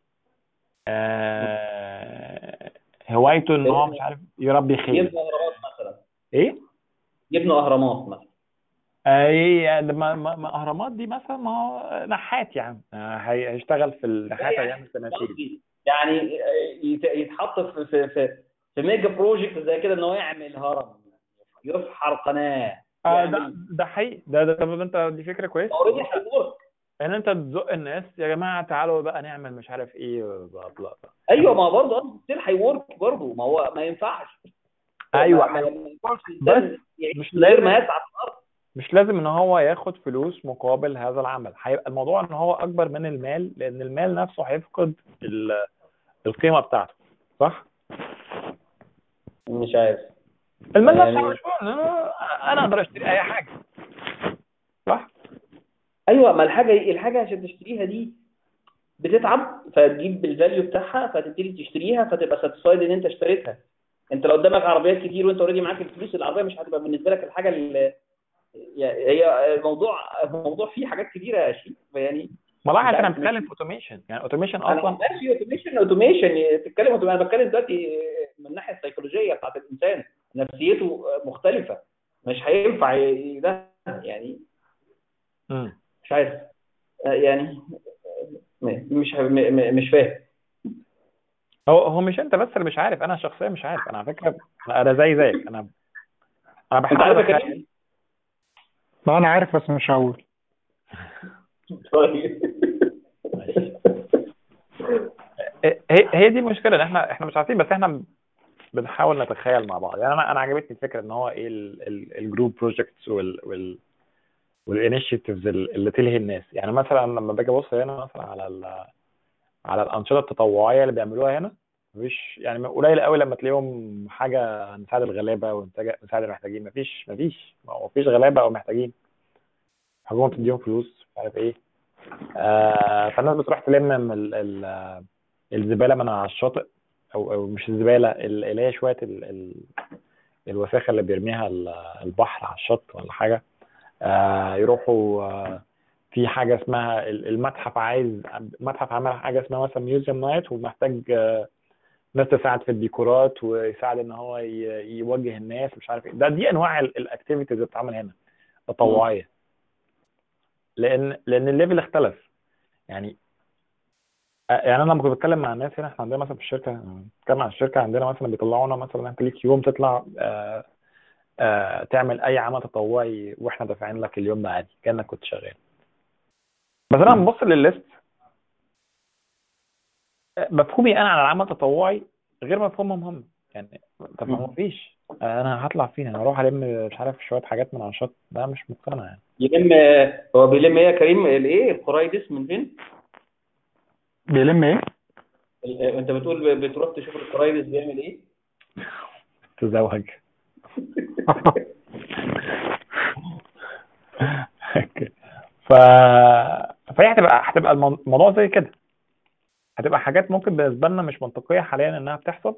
آه، هوايته ان هو مش عارف يربي خيل يبنوا اهرامات مثلا ايه يبنوا اهرامات مثلا اي ما ما ما اهرامات دي مثلا ما هو نحات يعني آه، هي- هيشتغل في النحات هيعمل تماثيل يعني يت- يتحط في في في, في ميجا بروجكت زي كده ان هو يعمل هرم يفحر قناه آه ده يعمل ده حقيقي ده ده طب انت دي فكره كويسه اوريدي هيورك ان انت تزق الناس يا جماعه تعالوا بقى نعمل مش عارف ايه بلا بلا بلا. ايوه ما برضه اصلا ستيل هيورك برضه ما هو ما ينفعش ايوه ما- ما حقيقي. ينفعش بس الإنسان يعيش مش من غير لازم ما يسعى في الارض مش لازم ان هو ياخد فلوس مقابل هذا العمل هيبقى الموضوع ان هو اكبر من المال لان المال نفسه هيفقد ال- القيمه بتاعته صح مش عارف المال يعني- نفسه مش مهم. انا اقدر اشتري اي حاجه ايوه ما الحاجه الحاجه عشان تشتريها دي بتتعب فتجيب الفاليو بتاعها فتبتدي تشتريها فتبقى ساتسفايد ان انت اشتريتها انت لو قدامك عربيات كتير وانت اوريدي معاك الفلوس العربيه مش هتبقى بالنسبه لك الحاجه اللي هي الموضوع الموضوع فيه حاجات كتيره يا شيخ يعني ما لاحظ لا، انا مش- بتكلم في اوتوميشن يعني اوتوميشن انا اصلا ماشي اوتوميشن اوتوميشن تتكلم اوتوميشن انا بتكلم دلوقتي من الناحيه السيكولوجيه بتاعت الانسان نفسيته مختلفه مش هينفع ي- ده يعني مم. مش عارف آه، يعني م- مش ه- م- م- مش فاهم هو هو مش انت بس اللي مش عارف انا شخصيا مش عارف انا على فكره انا زي زيك انا انا انت بحاول عارف يا أتخيل- كريم؟ ما انا عارف بس مش هقول طيب هي هي دي المشكله ان احنا احنا مش عارفين بس احنا بنحاول نتخيل مع بعض يعني انا انا عجبتني الفكره ان هو ايه الجروب بروجكتس وال وال والانيشيتيفز اللي تلهي الناس يعني مثلا لما باجي ابص هنا مثلا على ال على الانشطه التطوعيه اللي بيعملوها هنا مفيش يعني قليل قوي لما تلاقيهم حاجه نساعد الغلابه ونساعد المحتاجين مفيش مفيش مفيش غلابه او محتاجين حكومه تديهم فلوس مش عارف ايه آه فالناس بتروح تلم من ال- ال- الزباله من على الشاطئ او او مش الزباله ال- اللي هي شويه ال ال الوساخه اللي بيرميها ال- البحر على الشط ولا حاجه آه يروحوا آه في حاجه اسمها ال- المتحف عايز المتحف عمل حاجه اسمها مثلا ميوزيوم نايت ومحتاج آه ناس تساعد في الديكورات ويساعد ان هو ي- يوجه الناس مش عارف ايه ده دي انواع الاكتيفيتيز اللي بتتعمل هنا تطوعيه لان لان الليفل اختلف يعني يعني انا لما كنت بتكلم مع الناس هنا احنا عندنا مثلا في الشركه بتكلم عن الشركه عندنا مثلا بيطلعونا مثلا انت ليك يوم تطلع آه آه تعمل اي عمل تطوعي واحنا دافعين لك اليوم ده عادي كانك كنت شغال بس انا ببص للليست آه، مفهومي انا عن العمل التطوعي غير مفهومهم هم يعني طب ما مم. فيش انا هطلع فين انا اروح الم مش عارف شويه حاجات من على الشط ده مش مقتنع يعني يلم هو بيلم ايه يا كريم الايه القرايدس من فين؟ بيلم ايه؟ ال- انت بتقول ب- بتروح تشوف القرايدس بيعمل ايه؟ تزوج أوكي. ف فهي هتبقى هتبقى المو- الموضوع زي كده هتبقى حاجات ممكن بالنسبه لنا مش منطقيه حاليا انها بتحصل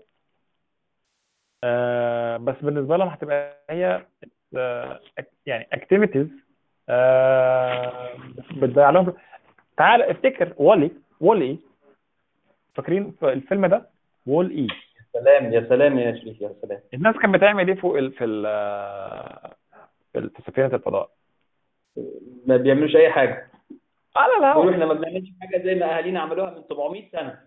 آه بس بالنسبه لهم هتبقى هي آه يعني اكتيفيتيز آه بتضيع لهم تعال افتكر وولي وولي فاكرين في الفيلم ده وول اي سلام يا سلام يا شريف يا سلام الناس كانت بتعمل ايه فوق ال في ال في ال- في سفينه الفضاء ما بيعملوش اي حاجه على بيقولوا الهواء احنا ما بنعملش حاجه زي ما اهالينا عملوها من 700 سنه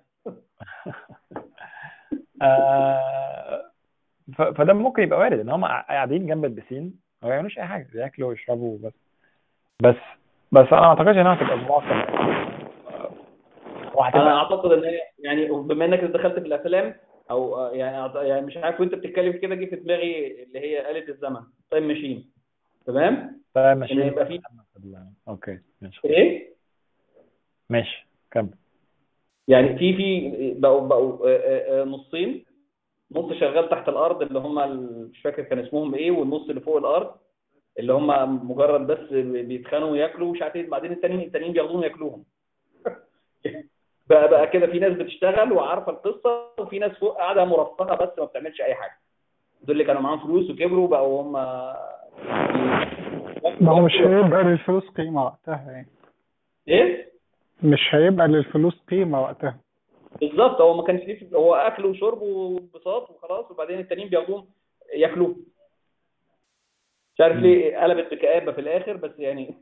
آه، ف- فده ممكن يبقى وارد ان هم قاعدين جنب البسين ما بيعملوش اي حاجه بياكلوا ويشربوا بس بس بس انا ما اعتقدش انها هتبقى المعظم انا وهتبقى اعتقد ان هي يعني بما انك دخلت في الافلام او آه، يعني أعت- يعني مش عارف وانت بتتكلم كده جه في دماغي اللي هي آلة الزمن تايم ماشين تمام طيب ماشي ان يبقى في اوكي ماشي ايه ماشي كمل يعني في في بقوا بقوا آه، آه، آه، نصين نص شغال تحت الارض اللي هم ال- مش فاكر كان اسمهم ايه والنص اللي فوق الارض اللي هم مجرد بس بيتخانقوا وياكلوا ومش عارف ايه بعدين التانيين التانيين بياخدوهم ياكلوهم بقى بقى كده في ناس بتشتغل وعارفه القصه وفي ناس فوق قاعده مرفهه بس ما بتعملش اي حاجه دول اللي كانوا معاهم فلوس وكبروا بقوا هم ما هو مش هيبقى للفلوس قيمة وقتها يعني ايه مش هيبقى للفلوس قيمة وقتها بالظبط هو ما كانش ليه هو اكل وشرب وانبساط وخلاص وبعدين التانيين بياخدوهم ياكلوه مش عارف ليه قلبت بكآبة في الاخر بس يعني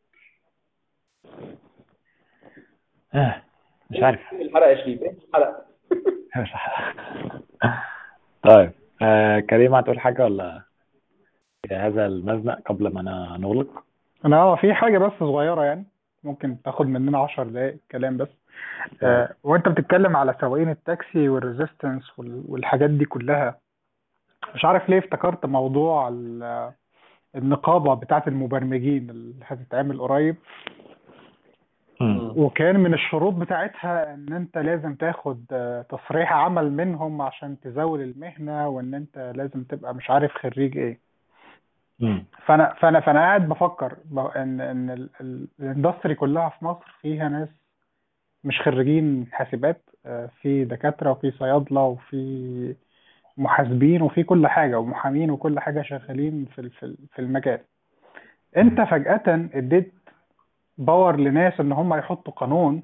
آه، مش عارف الحلقه يا شريف ايه الحلقه مش عارف. طيب آه كريم هتقول حاجه ولا في هذا المزنق قبل ما أنا نغلق انا اه في حاجة بس صغيرة يعني ممكن تاخد مننا عشر دقايق كلام بس آه وانت بتتكلم على سواقين التاكسي والريزيستنس وال- والحاجات دي كلها مش عارف ليه افتكرت موضوع ال- النقابة بتاعت المبرمجين اللي هتتعمل قريب مم. وكان من الشروط بتاعتها ان انت لازم تاخد آه، تصريح عمل منهم عشان تزاول المهنة وان انت لازم تبقى مش عارف خريج ايه مم. فانا فانا فانا قاعد بفكر ب- ان ان ال- ال- الاندستري كلها في مصر فيها ناس مش خريجين حاسبات آه، في دكاترة وفي صيادلة وفي محاسبين وفي كل حاجة ومحامين وكل حاجة شغالين في ال- في ال- في المجال انت فجأة اديت باور لناس ان هم يحطوا قانون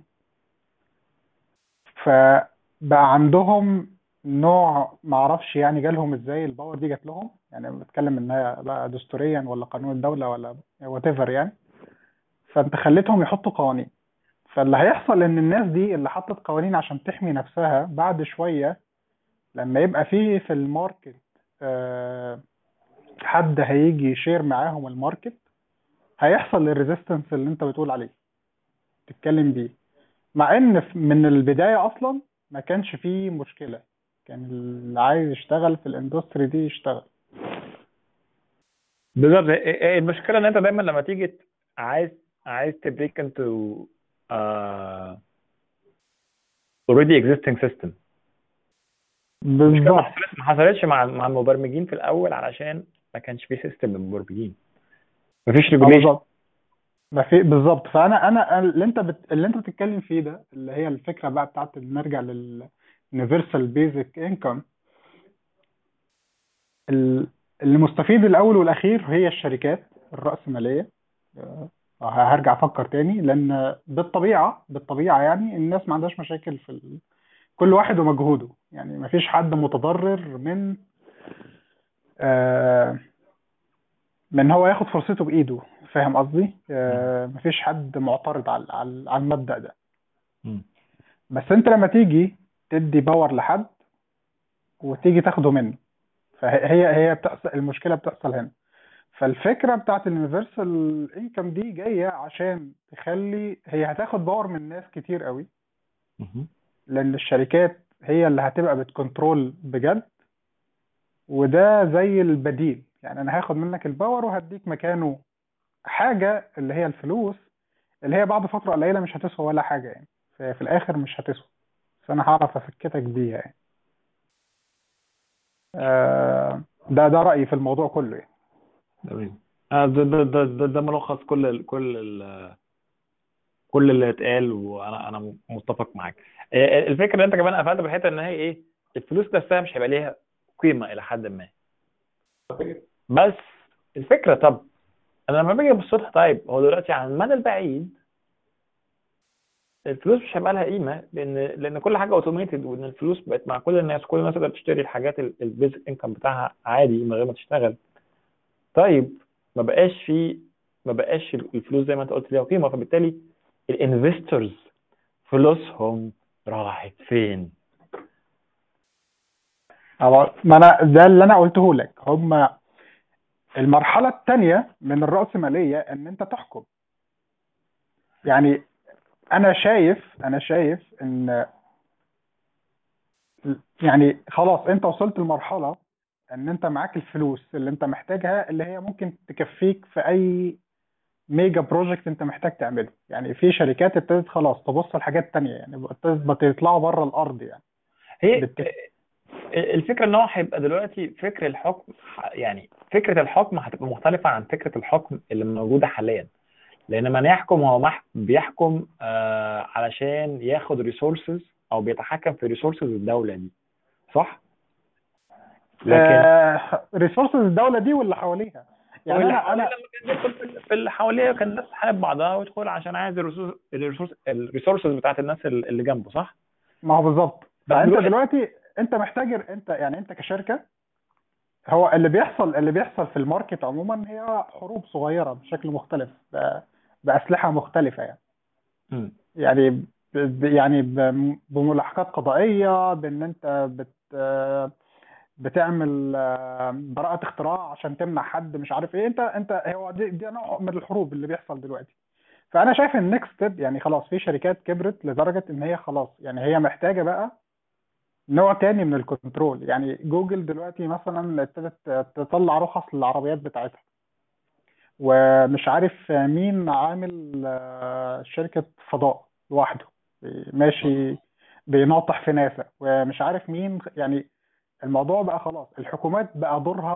فبقى عندهم نوع معرفش يعني جالهم ازاي الباور دي جات لهم يعني أنا بتكلم انها بقى دستوريا ولا قانون الدولة ولا وات ايفر يعني فانت خليتهم يحطوا قوانين فاللي هيحصل ان الناس دي اللي حطت قوانين عشان تحمي نفسها بعد شوية لما يبقى فيه في الماركت آه، حد هيجي يشير معاهم الماركت هيحصل الريزيستنس اللي انت بتقول عليه تتكلم بيه مع ان في- من البداية اصلا ما كانش فيه مشكلة كان اللي عايز يشتغل في الاندستري دي يشتغل بالظبط هي- هي المشكله ان انت دايما لما تيجي ت- عايز عايز تبريك انتو uh, already existing system المشكله ما بالظبط حصلتش ما حصلتش مع مع المبرمجين في الاول علشان ما كانش في سيستم للمبرمجين مفيش اه ريجوليشن بالظبط ما في بالظبط فانا انا اللي انت بت... اللي انت بتتكلم فيه ده اللي هي الفكره بقى بتاعت إن نرجع لل universal basic income ال- المستفيد الاول والاخير هي الشركات الرأسماليه آه، هرجع افكر تاني لان بالطبيعه بالطبيعه يعني الناس ما عندهاش مشاكل في ال... كل واحد ومجهوده يعني ما فيش حد متضرر من آه، من هو ياخد فرصته بايده فاهم قصدي آه، ما فيش حد معترض على على على المبدأ ده مم. بس انت لما تيجي تدي باور لحد وتيجي تاخده منه فهي هي بتحصل المشكله بتحصل هنا فالفكره بتاعت اليونيفرسال انكم دي جايه عشان تخلي هي هتاخد باور من ناس كتير قوي مهم. لان الشركات هي اللي هتبقى بتكنترول بجد وده زي البديل يعني انا هاخد منك الباور وهديك مكانه حاجه اللي هي الفلوس اللي هي بعد فتره قليله مش هتسوى ولا حاجه يعني في في الاخر مش هتسوى بس انا هعرف افكتك بيها يعني آه، ده ده رايي في الموضوع كله يعني تمام آه، ده ده ده ده, ده ملخص كل ال كل ال كل اللي اتقال وانا انا متفق معاك آه، الفكره ان انت كمان قفلت بالحته ان هي ايه الفلوس نفسها مش هيبقى ليها قيمه الى حد ما بس الفكره طب انا لما باجي ابص لها طيب هو دلوقتي على المدى البعيد الفلوس مش هيبقى لها قيمه لان لان كل حاجه اوتوميتد وان الفلوس بقت مع كل الناس كل الناس تقدر تشتري الحاجات البيزك انكم بتاعها عادي من غير ما تشتغل طيب ما بقاش في ما بقاش الفلوس زي ما انت قلت ليها قيمه فبالتالي الانفستورز فلوسهم راحت فين؟ أو ما انا ده اللي انا قلته لك هم المرحله الثانيه من الرأسماليه ان انت تحكم يعني انا شايف انا شايف ان يعني خلاص انت وصلت لمرحله ان انت معاك الفلوس اللي انت محتاجها اللي هي ممكن تكفيك في اي ميجا بروجكت انت محتاج تعمله يعني في شركات ابتدت خلاص تبص لحاجات تانية يعني ابتدت يطلعوا بره الارض يعني هي بالتك... الفكره ان هو هيبقى دلوقتي فكر الحكم يعني فكره الحكم هتبقى مختلفه عن فكره الحكم اللي موجوده حاليا لان من يحكم هو مح- بيحكم آه علشان ياخد ريسورسز او بيتحكم في ريسورسز الدوله دي صح؟ لكن ريسورسز الدوله دي واللي حواليها يعني واللي انا حواليه انا لما كان يدخل في- في اللي حواليه كان الناس تحارب بعضها ويدخل عشان عايز الريسورس الريسورس الريسورسز بتاعت الناس اللي جنبه صح؟ ما هو بالظبط بس فانت دلوقتي- دلوقتي انت محتاج انت يعني انت كشركه هو اللي بيحصل اللي بيحصل في الماركت عموما هي حروب صغيره بشكل مختلف ب- باسلحه مختلفه يعني مم. يعني ب... ب- يعني ب- بملاحقات قضائيه بان انت بت بتعمل آه، براءة اختراع عشان تمنع حد مش عارف ايه انت انت هو دي, دي نوع من الحروب اللي بيحصل دلوقتي فانا شايف النكست ستيب يعني خلاص في شركات كبرت لدرجة ان هي خلاص يعني هي محتاجة بقى نوع تاني من الكنترول يعني جوجل دلوقتي مثلا ابتدت تطلع رخص للعربيات بتاعتها ومش عارف مين عامل آه، شركة فضاء لوحده ماشي بيناطح في ناسا ومش عارف مين يعني الموضوع بقى خلاص الحكومات بقى دورها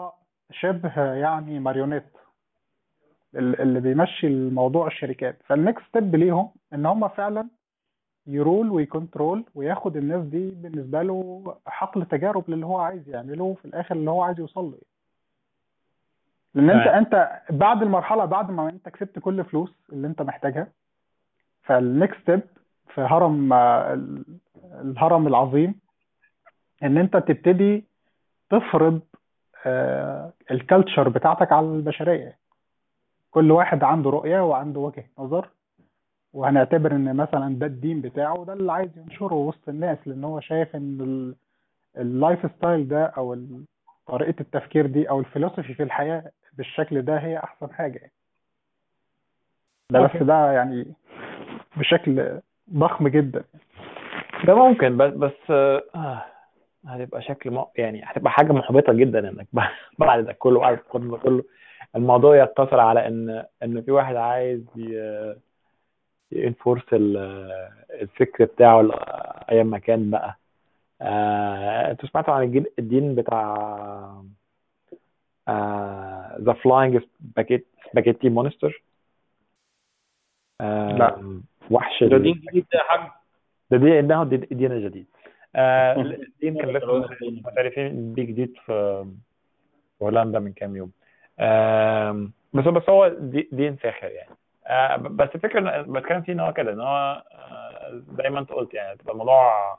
شبه يعني ماريونيت ال- اللي بيمشي الموضوع الشركات فالنكست ستيب ليهم ان هم فعلا يرول ويكنترول وياخد الناس دي بالنسبه له حقل تجارب للي هو عايز يعمله في الاخر اللي هو عايز يوصل له لان انت تمام. انت بعد المرحله بعد ما انت كسبت كل فلوس اللي انت محتاجها فالنكست ستيب في هرم آه، ال- الهرم العظيم ان انت تبتدي تفرض الكالتشر بتاعتك على البشريه كل واحد عنده رؤيه وعنده وجهه نظر وهنعتبر ان مثلا ده الدين بتاعه وده اللي عايز ينشره وسط الناس لان هو شايف ان ال- اللايف ستايل ده او ال- طريقه التفكير دي او الفلسفي في الحياه بالشكل ده هي احسن حاجه يعني. ده بس أوكي. ده يعني بشكل ضخم جدا ده ممكن بس بس آه هتبقى شكل م... يعني هتبقى حاجه محبطه جدا انك بعد ده كله وبعد القدم ده كله الموضوع يقتصر على ان ان في واحد عايز ي... ينفورس ال- الفكر بتاعه ل- ايا ما كان بقى آه، انتوا سمعتوا عن الجين- الدين بتاع ذا فلاينج سباجيتي مونستر لا. وحش ده ال- دين جديد ده يا حاج ده دي انه دي- دين جديد آه، الدين كان لسه دين. معترفين بيه جديد في في هولندا من كام يوم آم، بس بس هو دي- دين ساخر يعني آه، بس الفكره إن- بتكلم فيه ان هو كده ان هو آه، زي ما انت قلت يعني تبقى الموضوع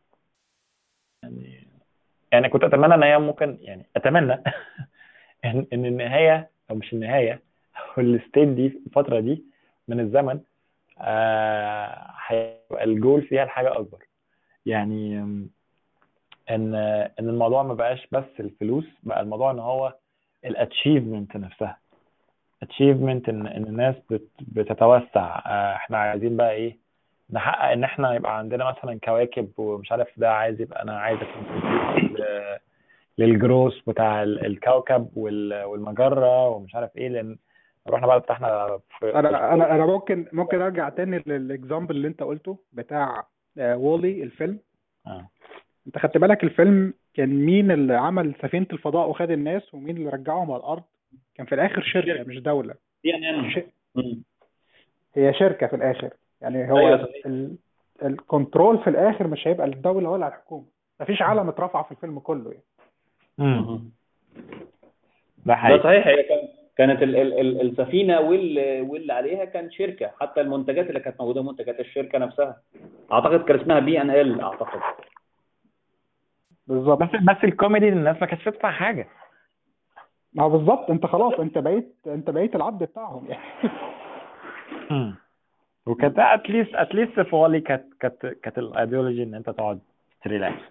يعني يعني كنت اتمنى ان هي ممكن يعني اتمنى ان ان النهايه او مش النهايه او الستيت دي في الفتره دي من الزمن آه، هيبقى الجول فيها الحاجه اكبر يعني أم، ان ان الموضوع ما بقاش بس الفلوس بقى الموضوع ان هو الاتشيفمنت نفسها اتشيفمنت ان ان الناس بت بتتوسع آه، احنا عايزين بقى ايه نحقق ان احنا يبقى عندنا مثلا كواكب ومش عارف ده عايز يبقى انا عايز أكون للجروس بتاع ال- الكوكب وال- والمجره ومش عارف ايه لان رحنا بقى فتحنا في انا انا انا ممكن ممكن ارجع تاني للاكزامبل اللي انت قلته بتاع وولي الفيلم آه. انت خدت بالك الفيلم كان مين اللي عمل سفينة الفضاء وخد الناس ومين اللي رجعهم على الارض كان في الاخر شركة شركة. مش دولة دي ان ان ش- مم. هي شركة في الاخر يعني هو أيوة ال- صحيح. ال- الكنترول في الاخر مش هيبقى الدولة ولا الحكومة مفيش علم اترفع في الفيلم كله يعني مم. مم. ده ده حقيقي صحيح هي كان كانت ال ال ال السفينه وال واللي عليها كان شركه حتى المنتجات اللي كانت موجوده منتجات الشركه نفسها اعتقد كان اسمها بي ان ال اعتقد بالظبط بس بس الكوميدي الناس ما كانتش تدفع حاجه ما هو بالظبط انت خلاص انت بقيت انت بقيت العبد بتاعهم يعني مم. وكانت اتليست اتليست في والي كانت كانت كانت الايديولوجي ان انت تقعد تريلاكس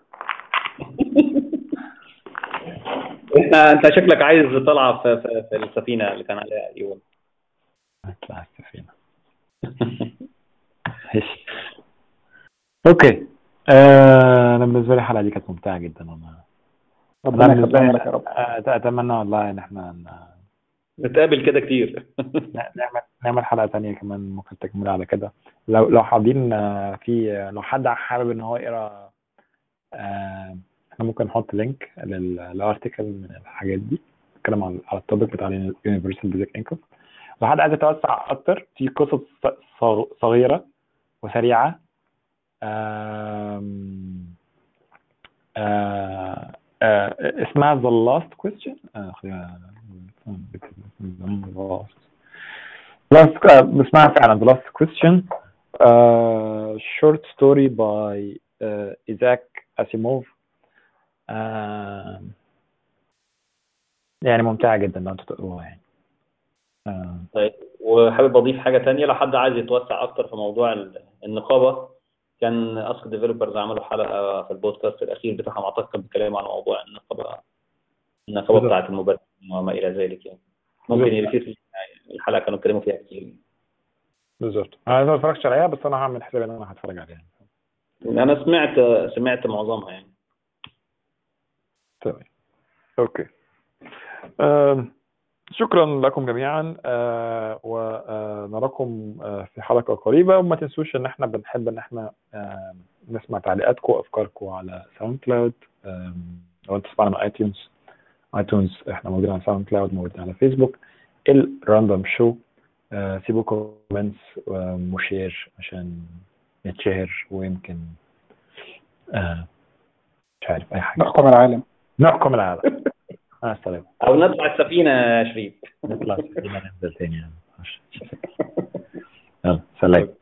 احنا انت شكلك عايز طلعه في, في, في السفينه اللي كان عليها ايوه اطلع السفينه ماشي اوكي آه، انا بالنسبه لي الحلقه دي كانت ممتعه جدا انا ربنا أنا بالنسبه يخلينا لي لك يا رب آه، اتمنى والله ان احنا ن- نتقابل كده كتير نعمل نعمل حلقه تانية كمان ممكن تكمل على كده لو لو حابين آه، في لو حد حابب ان هو يقرا آه، احنا ممكن نحط لينك للارتكل من الحاجات دي نتكلم على على التوبيك بتاع اليونيفرسال بيزك انكم لو حد عايز يتوسع اكتر في قصص ص- صغ- صغيره وسريعه آم، آه، آه، اسمها The Last Question آه، خلينا Last Last اسمها فعلا The Last Question آه، short story by آه، إيزاك أسيموف آه، يعني ممتعة جدا لو انتوا تقروها يعني آه، طيب وحابب اضيف حاجه تانية لو حد عايز يتوسع اكتر في موضوع ال- النقابه كان اسك ديفلوبرز عملوا حلقه في البودكاست الاخير بتاعهم اعتقد كانوا بيتكلموا عن موضوع النقابه النقابه بالظبط. بتاعت المبرمجين وما الى ذلك يعني ممكن بالظبط. يصير الحلقه كانوا اتكلموا فيها كتير بالظبط انا ما اتفرجتش عليها بس انا هعمل حساب ان انا هتفرج عليها انا سمعت سمعت معظمها يعني تمام اوكي آم، شكرا لكم جميعا آه، ونراكم آه، في حلقة قريبة وما تنسوش ان احنا بنحب ان احنا آم، نسمع تعليقاتكم وافكاركم على ساوند كلاود آم، لو انتوا تسمعنا من ايتونز ايتونز احنا موجودين على ساوند كلاود موجودين على فيسبوك الراندوم شو آه سيبوا كومنتس وشير عشان نتشهر ويمكن آه مش عارف اي حاجه نحكم العالم نحكم العالم مع السلامه او نطلع السفينه يا شريف نطلع سفينة ننزل تاني يعني. يلا سلام